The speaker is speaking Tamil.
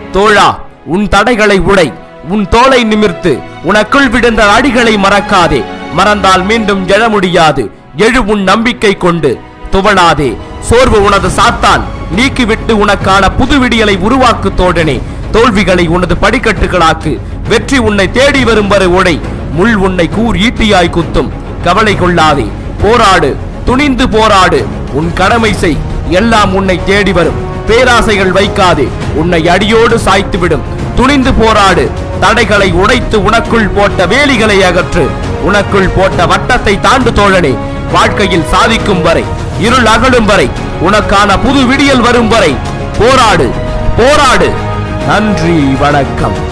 தோழா உன் தடைகளை உடை உன் தோலை நிமிர்த்து உனக்குள் விழுந்த அடிகளை மறக்காதே மறந்தால் மீண்டும் எழ முடியாது எழு உன் நம்பிக்கை கொண்டு துவளாதே சோர்வு உனது சாத்தான் நீக்கிவிட்டு உனக்கான புது விடியலை உருவாக்கு தோழனே தோல்விகளை உனது படிக்கட்டுகளாக்கு வெற்றி உன்னை தேடி வரும் வரை உடை முள் உன்னை கூர் ஈட்டியாய் குத்தும் கவலை கொள்ளாதே போராடு துணிந்து போராடு உன் கடமை செய் எல்லாம் உன்னை தேடி வரும் பேராசைகள் வைக்காதே உன்னை அடியோடு சாய்த்துவிடும் துணிந்து போராடு தடைகளை உடைத்து உனக்குள் போட்ட வேலிகளை அகற்று உனக்குள் போட்ட வட்டத்தை தாண்டு தோழனே வாழ்க்கையில் சாதிக்கும் வரை இருள் அகலும் வரை உனக்கான புது விடியல் வரும் வரை போராடு போராடு நன்றி வணக்கம்